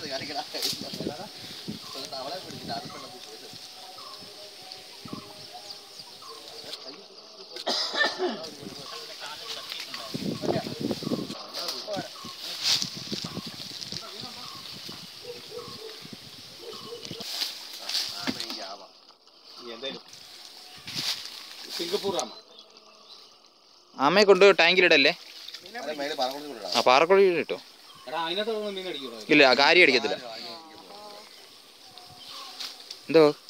Singapore ആമ ആമയെ കൊണ്ട് ടാങ്കിലിടല്ലേ ആ പാറക്കുഴി കിട്ടോ എടാ അതിനകത്ത് മീൻ അടിക്കൂടാ ഇല്ല കാരി അടിക്കത്തില്ല എന്തോ